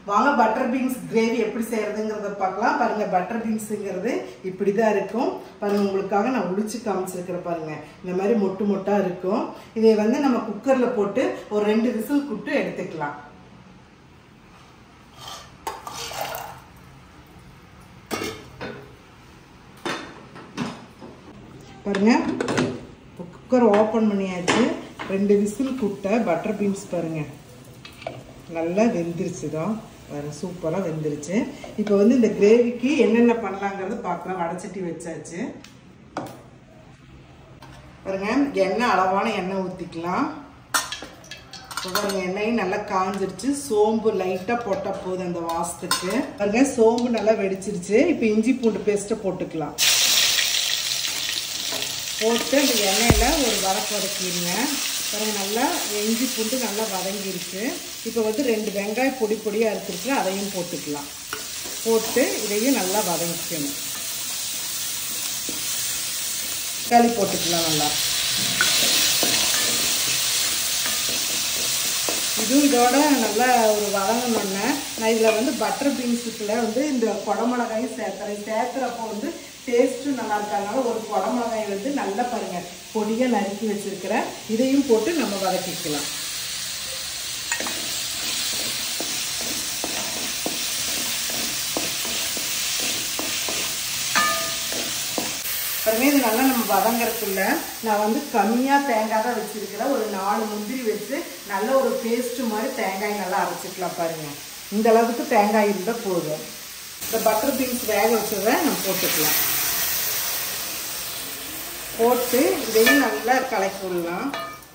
வாங்க butter beans gravy எப்படி செய்யறதுங்கிறத பார்க்கலாம் பாருங்க பட்டர் பீன்ஸுங்கிறது இப்படி தான் இருக்கும் பாருங்க உங்களுக்காக நான் உளிச்சு காமிச்சிருக்கிறேன் பாருங்க இந்த மாதிரி மொட்டு மொட்டா இருக்கும் இதை வந்து நம்ம குக்கர்ல போட்டு ஒரு ரெண்டு விசில் கூட்டு எடுத்துக்கலாம் பாருங்க குக்கர் ஓப்பன் பண்ணியாச்சு ரெண்டு விசில் கூட்ட பட்டர் பீன்ஸ் பாருங்க நல்லா வெந்துருச்சு தான் வேறு சூப்பராக வெந்துருச்சு இப்போ வந்து இந்த கிரேவிக்கு என்னென்ன பண்ணலாங்கிறது பார்க்கலாம் வடச்சட்டி வச்சாச்சு பாருங்க எண்ணெய் அளவான எண்ணெய் ஊற்றிக்கலாம் பாருங்க எண்ணெயும் நல்லா காஞ்சிருச்சு சோம்பு லைட்டாக போட்டால் போதும் அந்த வாசத்துக்கு பாருங்க சோம்பு நல்லா வெடிச்சிருச்சு இப்போ இஞ்சி பூண்டு பேஸ்ட்டை போட்டுக்கலாம் போட்டு அந்த எண்ணெயில் ஒரு வதக்கு வதக்கிடுங்க பாருங்க நல்லா இஞ்சி பூண்டு நல்லா வதங்கிருச்சு இப்போ வந்து ரெண்டு வெங்காயம் பொடி பொடியாக இருக்கிறதுல அதையும் போட்டுக்கலாம் போட்டு இதையும் நல்லா வதங்கிக்கணும் தக்காளி போட்டுக்கலாம் நல்லா இதுவும் இதோட நல்லா ஒரு வதங்கணுன்னே நான் இதில் வந்து பட்டர் பீன்ஸுக்குள்ள வந்து இந்த குடமிளகாயும் சேர்த்துறேன் சேர்த்துறப்போ வந்து டேஸ்ட்டும் நல்லா இருக்கறனால ஒரு குடமிளகாய் வந்து நல்லா பாருங்க பொடியாக நறுக்கி வச்சிருக்கிறேன் இதையும் போட்டு நம்ம வதக்கிக்கலாம் பாருங்க இது நல்லா நம்ம வதங்கறதுக்குள்ள நான் வந்து கம்மியாக தேங்காய் தான் வச்சிருக்கிறேன் ஒரு நாலு முந்திரி வச்சு நல்ல ஒரு பேஸ்ட் மாதிரி தேங்காய் நல்லா அரைச்சிக்கலாம் பாருங்க இந்த அளவுக்கு தேங்காய் இருந்தால் போதும் இந்த பட்டர் பீன்ஸ் வேக வச்சதை நம்ம போட்டுக்கலாம் போட்டு இதையும் நல்லா கலக்கி விடலாம்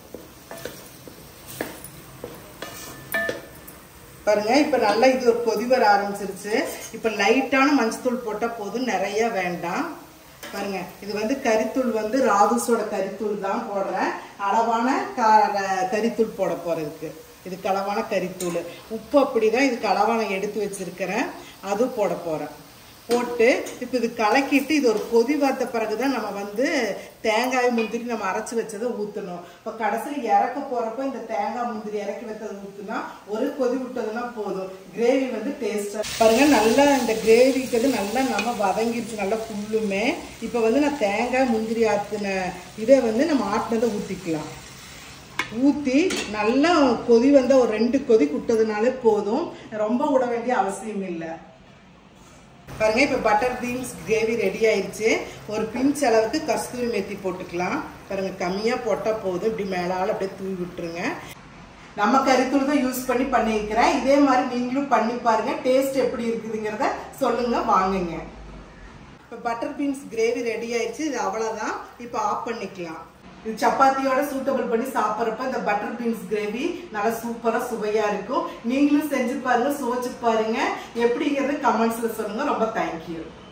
பாருங்க இப்போ நல்லா இது ஒரு கொதி வர ஆரம்பிச்சிருச்சு இப்போ லைட்டான மஞ்சத்தூள் போட்டால் போதும் நிறைய வேண்டாம் பாருங்க இது வந்து கறித்தூள் வந்து ராதுஸோட கறித்தூள் தான் போடுறேன் அளவான கறித்தூள் போட போறதுக்கு இதுக்கு அளவான கறித்தூள் உப்பு அப்படிதான் இதுக்கு அளவான எடுத்து வச்சிருக்கிறேன் அதுவும் போட போறேன் போட்டு இப்போ இது கலக்கிட்டு இது ஒரு கொதி வந்த பிறகு தான் நம்ம வந்து தேங்காய் முந்திரி நம்ம அரைச்சி வச்சதை ஊற்றணும் இப்போ கடைசியில் இறக்க போகிறப்ப இந்த தேங்காய் முந்திரி இறக்கி வச்சதை ஊற்றுனா ஒரு கொதி விட்டதுன்னா போதும் கிரேவி வந்து டேஸ்ட்டாக பாருங்க நல்லா இந்த கிரேவிக்கு வந்து நல்லா நம்ம வதங்கிடுச்சு நல்லா ஃபுல்லுமே இப்போ வந்து நான் தேங்காய் முந்திரி ஆற்றின இதை வந்து நம்ம ஆட்டினதை ஊற்றிக்கலாம் ஊற்றி நல்லா கொதி வந்த ஒரு ரெண்டு கொதி விட்டதுனாலே போதும் ரொம்ப விட வேண்டிய அவசியம் இல்லை பாருங்க இப்போ பட்டர் பீன்ஸ் கிரேவி ரெடி ஆயிடுச்சு ஒரு பிஞ்ச் அளவுக்கு கஸ்தூரி மேத்தி போட்டுக்கலாம் பாருங்க கம்மியாக போட்டால் போதும் இப்படி மேலால் அப்படியே தூவி விட்டுருங்க நம்ம கறித்தூள் தான் யூஸ் பண்ணி பண்ணியிருக்கிறேன் இதே மாதிரி நீங்களும் பண்ணி பாருங்க டேஸ்ட் எப்படி இருக்குதுங்கிறத சொல்லுங்க வாங்குங்க இப்போ பட்டர் பீன்ஸ் கிரேவி ரெடி ஆயிடுச்சு இது அவ்வளோதான் இப்போ ஆஃப் பண்ணிக்கலாம் இது சப்பாத்தியோட சூட்டபிள் பண்ணி சாப்பிட்றப்ப இந்த பட்டர் பீன்ஸ் கிரேவி நல்லா சூப்பராக சுவையாக இருக்கும் நீங்களும் செஞ்சு பாருங்க சுவைச்சு பாருங்க எப்படிங்கிறது கமெண்ட்ஸில் சொல்லுங்க ரொம்ப தேங்க்யூ